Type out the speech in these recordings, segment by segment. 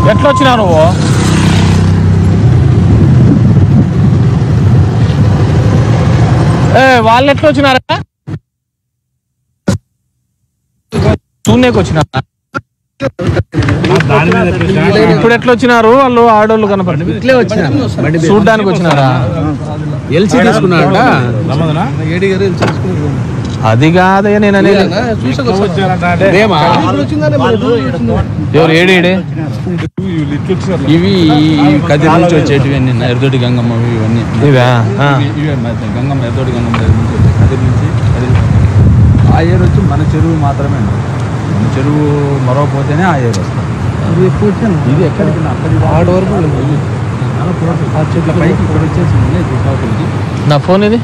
ఎట్లా వచ్చినా నువ్వు ఏ వాళ్ళు ఎట్లా వచ్చినారా చూడనేకి వచ్చినారా ఇప్పుడు ఎట్లా వచ్చినారు వాళ్ళు ఆడోళ్ళు కనపడి ఇట్లే వచ్చిన బండి చూడ్డానికి వచ్చినారా ఎల్సీ తీసుకున్నాడ అది కాదయ్యా నేను అనేది ఏమా ఎవరు ఏడు ఏడే ఇవి ఈ కదిరి నుంచి వచ్చేటివి అన్ని ఎర్దోటి గంగమ్మ ఇవన్నీ ఇవా ఆ. ఇవే మరి గంగమ్మ ఎర్దోటి గంగమ్మ దగ్గర నుంచి వచ్చాయి. కదిరి నుంచి కదిరి. ఆ ఏరు వచ్చి మన చెరువు మాత్రమే మన చెరువు మరవపోతేనే ఆ ఏరు వస్తుంది ఇది ఎక్కడికి నా అక్కడికి ఆడ వరకు ఇది. ఆ చెట్ల పైకి ఇక్కడ వచ్చేసి ఉన్నాయి చుట్టుపక్కలకి. నా ఫోన్ ఇది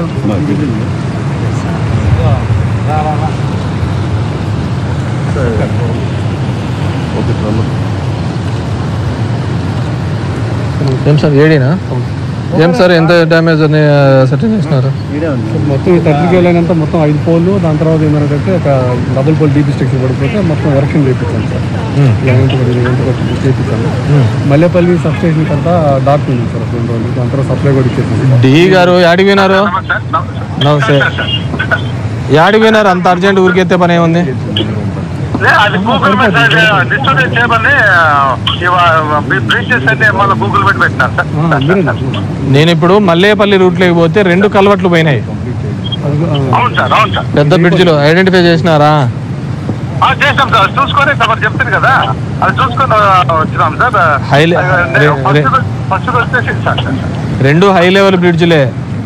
ఏం సార్ ఏడీనా ఏం సార్ ఎంత డ్యామేజ్ అని సెటిల్ చేసినారు మొత్తం ఈ థర్టీ కేలైనంత మొత్తం ఐదు పోల్లు దాని తర్వాత ఏమైనా ఒక డబుల్ పోల్ డీపీ స్టేషన్ పడిపోతే మొత్తం ఎరక్షన్ చేయించాను సార్ ఎంత పడింది ఎంత పడింది చేయించాను మల్లెపల్లి సబ్ స్టేషన్కి అంతా డార్క్ ఉంది సార్ రెండు రోజులు దాని తర్వాత సప్లై కూడా ఇచ్చేసాను డి గారు యాడికి పోయినారు నమస్తే యాడికి పోయినారు అంత అర్జెంట్ ఊరికెత్తే పని ఏముంది లే, అది గూగుల్ మెసేజ్ డిస్ట్రిబ్యూట్ చేయమని బ్రీచెస్ అయితే మళ్ళీ గూగుల్ పెట్టి పెట్టినారు సార్ మీరేనా నేను ఇప్పుడు మల్లేపల్లి రూట్లోకి పోతే రెండు కలవట్లు పోయినాయి అది ఆ, అవును సార్ అవును సార్ పెద్ద బ్రిడ్జ్లో ఐడెంటిఫై చేసినారా ఆ, చేసాం సార్ చూసుకొని తమరు చెప్తారు కదా అది చూసుకొని ఆ, వచ్చినాం సార్ హైలే- రే- రే- ఫస్ట్ వచ్చేసి సార్ సార్, సార్. రెండు హై లెవెల్ బ్రిడ్జ్లే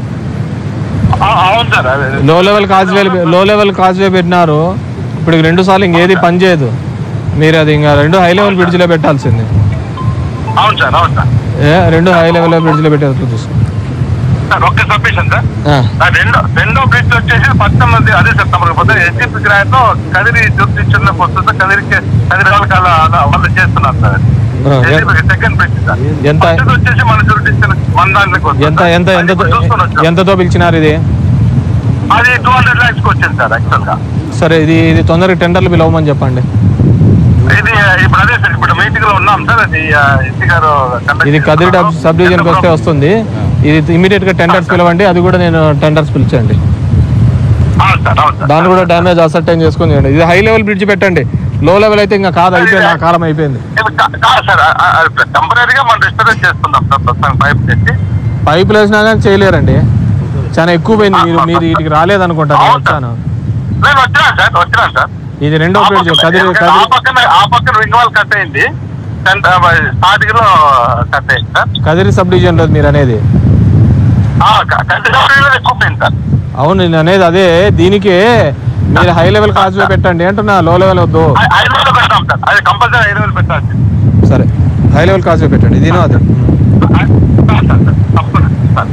ఆ, అవును సార్ అదే low level causeway low level causeway పెట్టినారు ఇప్పుడు ఈ రెండు సార్లు ఇంకేది పని చేయదు మీరు అది ఇంకా రెండు హై లెవెల్ బ్రిడ్జ్లో పెట్టాల్సింది అవును సార్ అవును సార్ ఏ రెండు హై లెవెల్ బ్రిడ్జ్లో పెట్టేటట్లు చూసుకో సార్ ఒక్క సబ్మిషన్ సార్ ఆ, ఆ రెండో రెండో బ్రిడ్జ్ వచ్చేసి పద్దెనిమిది అదే సార్ తమకు పోతే ఎస్టీపీ గ్రాంట్లో కదిరి జ్యోతిష్యంలోకి వస్తుంది సార్ కదిరికి కదిరి వాళ్ళకి అలా అలా వాళ్ళు చేస్తున్నారు సార్ ఆ, ఎ- సెకండ్ బ్రిడ్జ్ సార్ ఎంత ఫస్ట్ వచ్చేసి మన జ్యూరిడిక్షన్ మన దాంట్లోకి వస్తుంది ఎంత సార్. ఎంత అది ఎంతతో ఇప్పుడు చూసుకొని వచ్చాం. ఎంతతో పిలిచినారు ఇది అది టూ హండ్రెడ్ ల్యాక్స్కి వచ్చింది సార్ యాక్చువల్ గా సరే ఇది ఇది తొందరగా టెండర్లు పిలవమని చెప్పండి ఇది ఇప్పుడు అదే సార్ ఇప్పుడు మీటింగ్ లో ఉన్నాం సార్ అది ఎస్సీ గారు conduct ఇది కదిరి చేస్తున్నారు. సబ్ డివిజన్కి వస్తే వస్తుంది ఇది ఇమీడియట్ గా టెండర్స్ పిలవండి అది కూడా నేను టెండర్స్ పిలిచండి అవును సార్ అవును సార్ దాన్ని కూడా డ్యామేజ్ అసర్టైన్ చేసుకుని చేయండి ఇది హై లెవెల్ బ్రిడ్జ్ పెట్టండి లో లెవెల్ అయితే ఇంకా కాదు అయిపోయింది ఆ కాలం అయిపోయింది ఇది కా- కాదు సార్ టెంపరీగా మనం రెస్టారెంట్ చేస్తున్నాం సార్ ప్రస్తుతానికి పైప్ తెచ్చి పైపులు వేసినా కానీ చేయలేరండి చాలా ఎక్కువ పోయింది మీరు మీరు వీటికి రాలేదనుకుంటా నేను వచ్చాను నేను వచ్చినాను సార్ వచ్చినాను సార్ ఇది రెండో ఆ బ్రిడ్జ్ పక్కన- కదిరి ఆ కదిరి పక్కన ఆ పక్కన రింగ్ వాల్ కట్ అయింది స్టార్టింగ్ లో కట్ అయింది సార్ కదిరి సబ్ డివిజన్ లో మీరు అనేది ఆ, క- కంటిన్యూగా ఎక్కువ పోయింది సార్ అవును నేను అనేది అదే దీనికి మీరు హై లెవెల్ కాజ్వే పెట్టండి అంటున్నా లో లెవెల్ వద్దు ఐ- ఐదు వేలు పెడతాం సార్ అది కంపల్సరీ ఐదు వేలు పెట్టాలి సరే హై లెవెల్ కాజ్వే పెట్టండి ఇదినో అదే సార్, సార్, సార్, తప్పకుండా సార్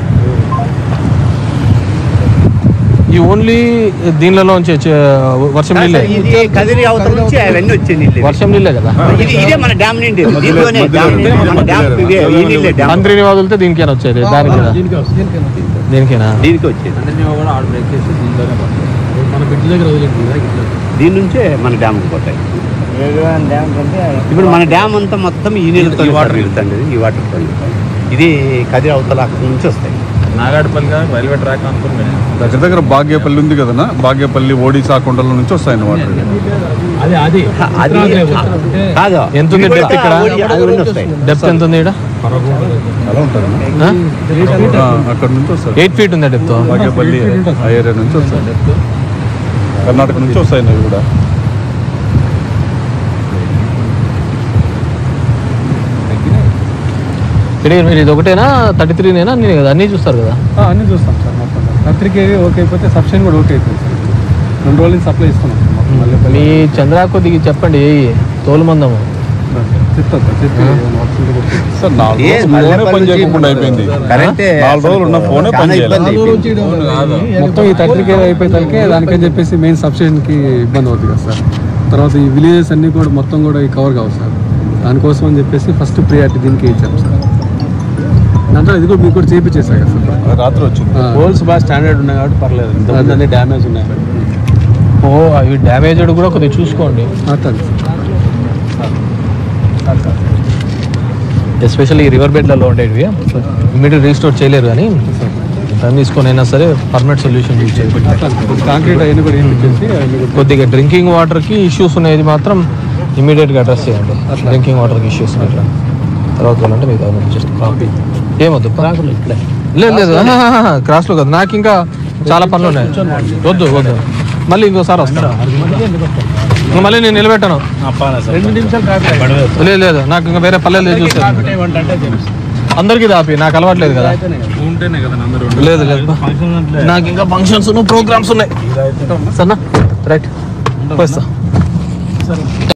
ఈ ఓన్లీ దీనిలోంచి వచ్చే వర్షం నీళ్ళే ఇది కదిరి అవతల నుంచి అవన్నీ వచ్చే నీళ్ళు వర్షం నీళ్ళే కదా ఇది ఇదే మన డ్యామ్ నిండి దీంట్లోనే డ్యామ్ నిండి. మన డ్యామ్ ఇదే ఈ నీళ్ళే డ్యామ్ మంత్రిని వదిలితే దీనికేనా వచ్చేది దానికి కదా దీనికేనా దీనికి వచ్చేది అందరినీ కూడా ఆడ బ్రేక్ చేసి దీంట్లోనే పడతాయి మన బిడ్డ దగ్గర వదిలేదు కదా ఇట్లా. దీని నుంచే మన డ్యామ్ పోతాయి ఇప్పుడు మన డ్యామ్ అంతా మొత్తం ఈ నీళ్ళతో ఈ వాటర్ వాటర్ వెళ్తుంది ఈ వాటర్ తో ఇది కదిరి అవతల అక్కడి నుంచి వస్తాయి నాగాడపల్లి కానీ రైల్వే ట్రాక్ అనుకుని దగ్గర దగ్గర బాగేపల్లి ఉంది కదనా బాగేపల్లి ఓడిసా కొండల నుంచి వస్తాయి వాటర్ అది అది అది కాదు ఎంత ఉంది ఇవి depth కూడా ఇక్కడ? అవన్నీ వస్తాయి డెప్త్ ఎంత ఉంది ఇక్కడ అలా ఉంటుంది అక్కడ నుంచి వస్తాయి ఎయిట్ ఫీట్ ఉంది డెప్త్ బాగేపల్లి ఆ ఏరియా నుంచి వస్తాయి కర్ణాటక నుంచి వస్తాయి అవి కూడా ఇక్కడ మీరు ఇది ఒకటేనా థర్టీ త్రీనేనా నేను కదా అన్నీ చూస్తారు కదా ఆ, అన్నీ చూస్తాం సార్ మొత్తం కత్రికి ఓకే అయిపోతే సబ్స్టేషన్ కూడా ఓకే అయిపోయింది సార్ రెండు రోజుల నుంచి సప్లై ఇస్తున్నాం సార్ మొత్తం మల్లెపల్లి మీ చంద్రాకు దిగి చెప్పండి ఏయి తోలు మందము చెప్తాను సార్ చెప్పి ఏమైనా వర్క్స్ ఉంటే కూడా చెప్తాను. సార్ నాలుగు ఏ, రోజులు మల్లెపల్లి ఫోనే పని నుంచి చేయకుండా అయిపోయింది కరెంటే నాలుగు రోజులు ఉన్న ఫోనే చాలా పని ఇబ్బంది చేయలేదు అయిపోయింది. మొత్తం ఈ థర్టీ కేర్ అయిపోయేసరికి దానికని చెప్పేసి మెయిన్ సబ్స్టేషన్కి ఇబ్బంది అవుతుంది కదా సార్ తర్వాత ఈ విలేజెస్ అన్నీ కూడా మొత్తం కూడా కవర్ కావు సార్ దానికోసం అని చెప్పేసి ఫస్ట్ ప్రియారిటీ దీనికి ఇచ్చాం సార్ దాంట్లో ఇది కూడా మీకు కూడా చేయించేసా కదా సార్ రాత్రి వచ్చింది ఆ, పోల్స్ బాగా స్టాండర్డ్ ఉన్నాయి కాబట్టి పర్లేదు ఇంతకుముందు అన్ని డ్యామేజ్ ఉన్నాయి ఓ అవి డ్యామేజ్డ్ కూడా కొద్దిగా చూసుకోండి అట్లా సార్ ఎస్పెషల్లీ రివర్ బెడ్లలో ఉండేవి ఇమీడియట్ రీస్టోర్ చేయలేరు కానీ టైం తీసుకొని అయినా సరే పర్మనెంట్ సొల్యూషన్ యూజ్ చేయాలి అట్లా కాంక్రీట్ అవన్నీ కూడా వేయించేసి అవన్నీ కూడా కొద్దిగా డ్రింకింగ్ వాటర్కి ఇష్యూస్ ఉన్నది మాత్రం ఇమీడియట్గా అడ్రస్ చేయండి డ్రింకింగ్ వాటర్కి ఇష్యూస్ ఇట్లా తర్వాత వాళ్ళంటే మీకు జస్ట్ కాపీ ఏమొద్దు లేదు లేదు క్రాస్లో కాదు నాకు ఇంకా చాలా పనులు ఉన్నాయి వద్దు వద్దు మళ్ళీ ఇంకోసారి వస్తాను ఇంక మళ్ళీ నేను నిలబెట్టాను రెండు నిమిషాలు లేదు లేదు నాకు ఇంకా వేరే పల్లెలు చూస్తాను అందరికీ దాపి నాకు అలవాట్లేదు కదా ఉంటేనే కదా అందరూ లేదు లేదు నాకు ఇంకా ఫంక్షన్స్ ప్రోగ్రామ్స్ ఉన్నాయి సన్నా రైట్ పోయిస్తా